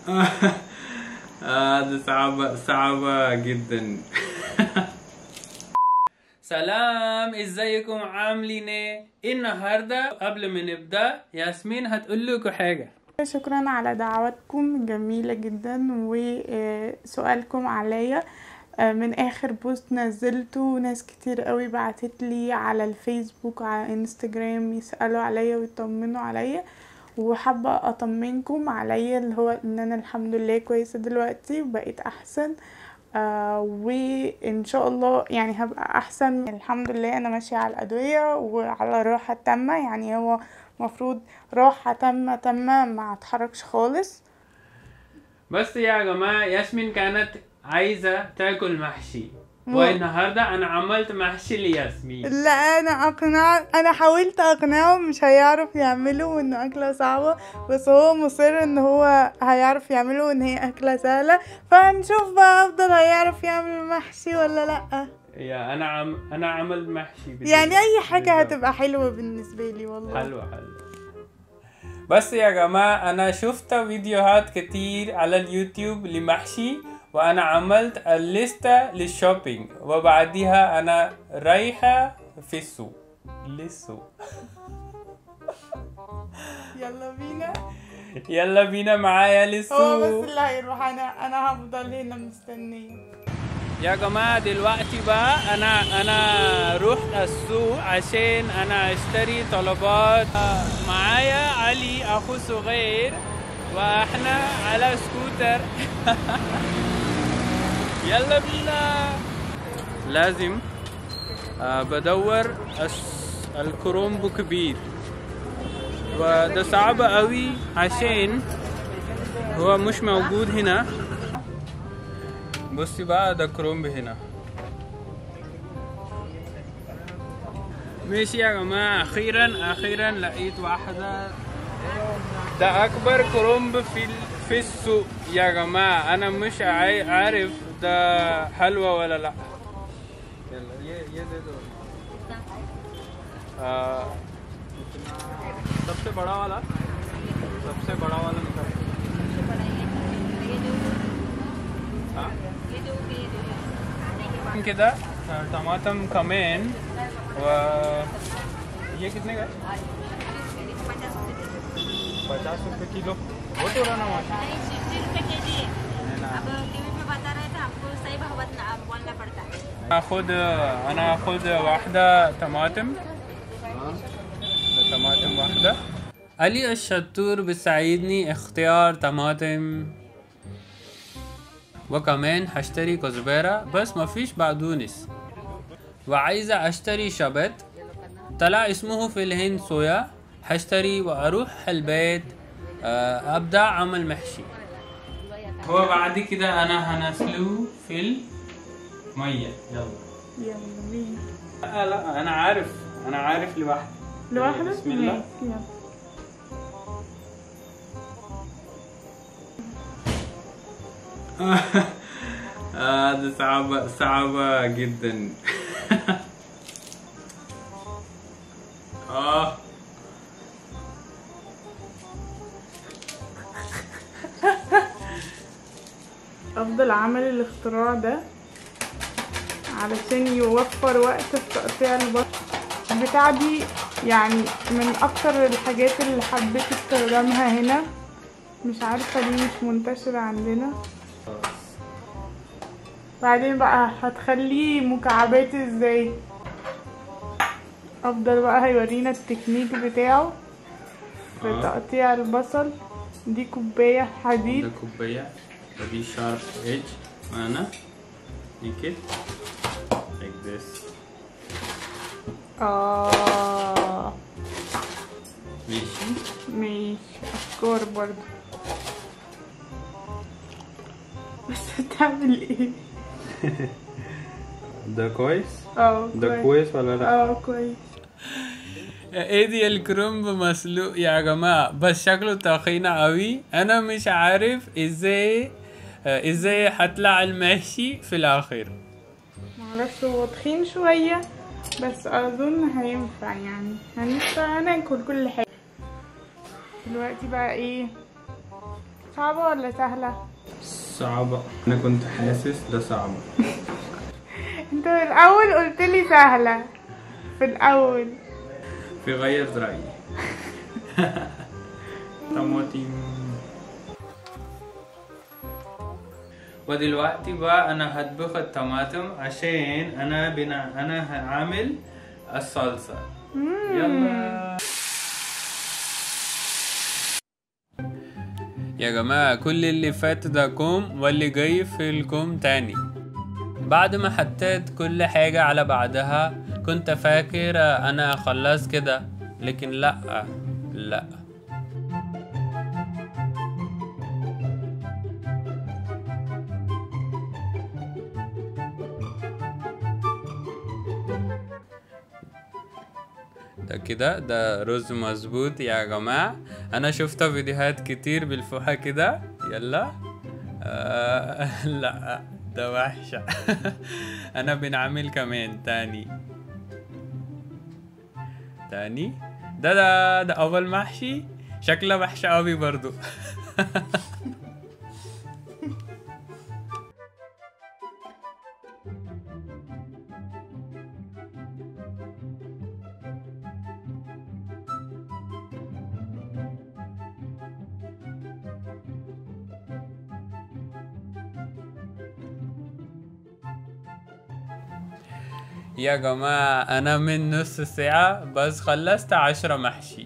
هذا صعبة صعبة جدا سلام ازيكم عاملين ايه النهارده قبل ما نبدا ياسمين هتقول لكم حاجه شكرا على دعواتكم جميلة جدا وسؤالكم عليا آه، من اخر بوست نزلته ناس كتير قوي بعتت لي على الفيسبوك وعلى انستجرام يسألوا عليا ويطمنوا عليا وحابة اطمنكم عليا اللي هو ان انا الحمد لله كويسة دلوقتي وبقيت احسن آه وان شاء الله يعني هبقى احسن الحمد لله انا ماشية على الادوية وعلى راحة تامة يعني هو مفروض راحة تامة تامة ما اتحركش خالص بس يا جماعه ياسمين كانت عايزه تاكل محشي والنهارده انا عملت محشي لياسمين لا انا اقنع انا حاولت اقنعه مش هيعرف يعمله وانه اكله صعبه بس هو مصر ان هو هيعرف يعمله وان هي اكله سهله فهنشوف بقى افضل هيعرف يعمل محشي ولا لا يا انا عم انا عملت محشي بدي- يعني اي حاجه بالظبط. هتبقى حلوه بالنسبه لي والله حلو حلو بس يا جماعة أنا شفت فيديوهات كتير على اليوتيوب لمحشي وأنا عملت الليستة للشوبينج وبعديها أنا رايحة في السوق للسوق يلا بينا يلا بينا معايا هو بس للسوق اللي هيروح انا انا هفضل هنا مستنيه يا جماعة دلوقتي بقى أنا أنا رحت السوق عشان أنا أشتري طلبات آه، معايا علي أخو صغير وإحنا على سكوتر يلا بينا لازم آه، بدور الس- الكرومبو كبير وده صعب قوي عشان هو مش موجود هنا بصي بقى ده كرومب هنا ماشي يا جماعة أخيرا أخيرا لقيت واحدة ده أكبر كرومب في ال- في السوق يا جماعة أنا مش عاي- عارف ده حلوة ولا لأ يلا ये ये दे दो आ, सबसे बड़ा वाला सबसे बड़ा वाला निकाल हाँ كده آه، طماطم كمان و ये कितने का पचास रुपये किलो वो तो रहा ना नहीं सिक्सटी रुपए के जी है ना अब टीवी पे बता रहे थे हमको सही भाव बतना- बोलना पड़ता है اخذ انا اخذ واحدة طماطم طماطم واحدة علي الشطور بيساعدني اختيار طماطم وكمان هشتري كزبرة بس ما فيش بقدونس وعايزة اشتري شبت طلع اسمه في الهند صويا هشتري واروح البيت آه، ابدا اعمل محشي هو بعد كده انا هنسلو في المية يلا يلا بينا لا لا انا عارف انا عارف لوحدي لوحدك بسم الله ماشي، يلا. هذا صعبة صعبة جدا اه افضل عمل الاختراع ده علشان يوفر وقت في تقطيع البصل البتاعة دي يعني من اكتر الحاجات اللي حبيت استخدامها هنا مش عارفة ليه مش منتشرة عندنا بعدين بقى هتخليه مكعبات ازاي افضل بقى هيورينا التكنيك بتاعه في آه. تقطيع البصل دي كوباية حديد ده كوباية ودي شارب ايدج معنا make it like this اه ماشي ماشي افكار برضو بس هتعمل ايه ده كويس اه ده كويس ولا لا اه كويس ايه دي الكرنب مسلوق يا جماعة بس شكله تخينة قوي انا مش عارف ازاي آه، ازاي هطلع المحشي في الاخر معرفش هو تخين شوية بس اظن هينفع يعني هنفع هناكل كل حاجة دلوقتي بقى ايه صعبة ولا سهلة؟ صعبة أنا كنت حاسس ده صعبة انت في الأول قلت لي سهلة في الأول في غير رأيي طماطم ودلوقتي بقى أنا هطبخ الطماطم عشان أنا بنا أنا هعمل الصلصة يلا يا جماعة كل اللي فات ده كوم واللي جاي في الكوم تاني بعد ما حطيت كل حاجة على بعضها كنت فاكر أنا خلاص كده لكن لأ لأ ده كده ده رز مظبوط يا جماعة أنا شفت فيديوهات كتير بالفوحة كده يلا آه لا ده وحشة أنا بنعمل كمان تاني تاني ده ده ده أول محشي شكله وحشة أوي برضو يا جماعة أنا من نص ساعة بس خلصت عشرة محشي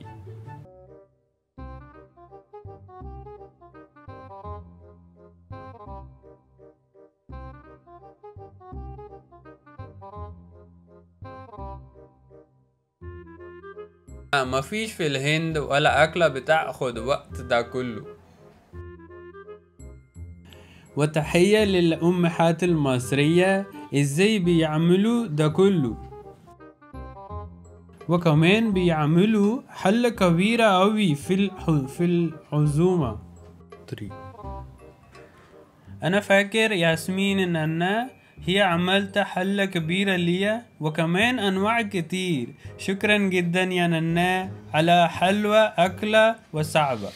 مفيش في الهند ولا أكلة بتاخد وقت ده كله وتحية للأمهات المصرية ازاي بيعملوا ده كله وكمان بيعملوا حلة كبيرة أوي في الح... في العزومة طريق. أنا فاكر ياسمين إن أنا هي عملت حلة كبيرة ليا وكمان أنواع كتير شكرا جدا يا ننا على حلوة أكلة وصعبة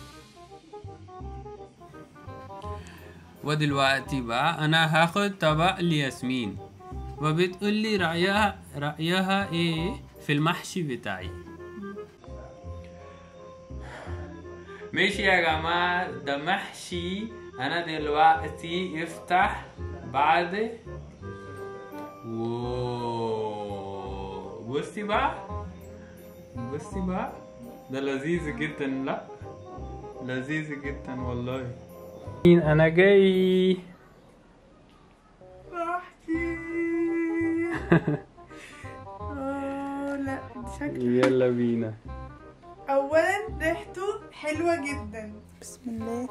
ودلوقتي بقى انا هاخد طبق لياسمين وبتقول لي رأيها رأيها ايه في المحشي بتاعي ماشي يا جماعة ده محشي انا دلوقتي افتح بعد واو بصي بقى بصي بقى ده لذيذ جدا لا لذيذ جدا والله انا جاي محشي آه، لا شكله يلا بينا اولا ريحته حلوه جدا بسم الله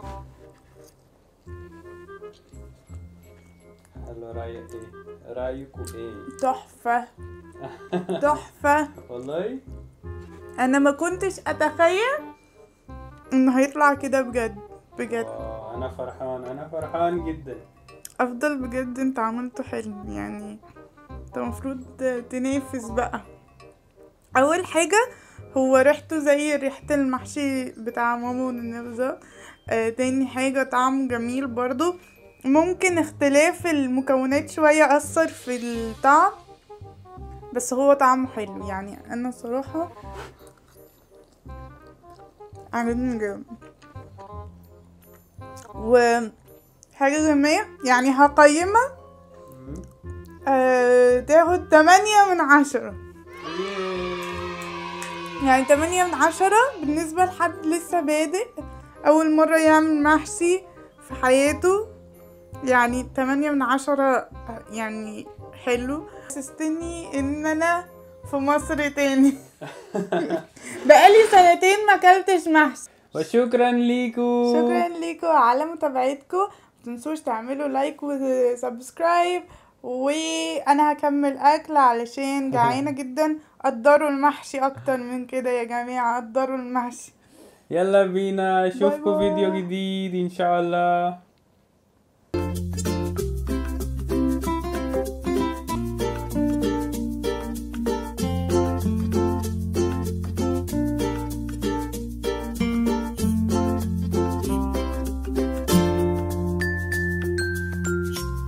هلا رايك ايه رايكوا ايه تحفه تحفه والله انا ما كنتش اتخيل انه هيطلع كده بجد بجد آه، انا فرحان انا فرحان جدا افضل بجد انت عملته حلو يعني انت المفروض تنافس بقى اول حاجة هو ريحته زي ريحة المحشي بتاع ماما والنبذة آه تاني حاجة طعمه جميل برضو ممكن اختلاف المكونات شوية أثر في الطعم بس هو طعمه حلو يعني أنا صراحة عجبني جدا وحاجة كمان يعني هقيمها أه تاخد تمانية من عشرة يعني تمانية من عشرة بالنسبة لحد لسه بادئ أول مرة يعمل محشي في حياته يعني تمانية من عشرة يعني حلو حسستني ان انا في مصر تاني بقالي سنتين ما اكلتش محشي وشكرا ليكوا شكرا ليكم على متابعتكم متنسوش تعملوا لايك وسبسكرايب وانا هكمل اكل علشان جعانه جدا قدروا المحشي اكتر من كده يا جماعه قدروا المحشي يلا بينا اشوفكم باي باي. فيديو جديد ان شاء الله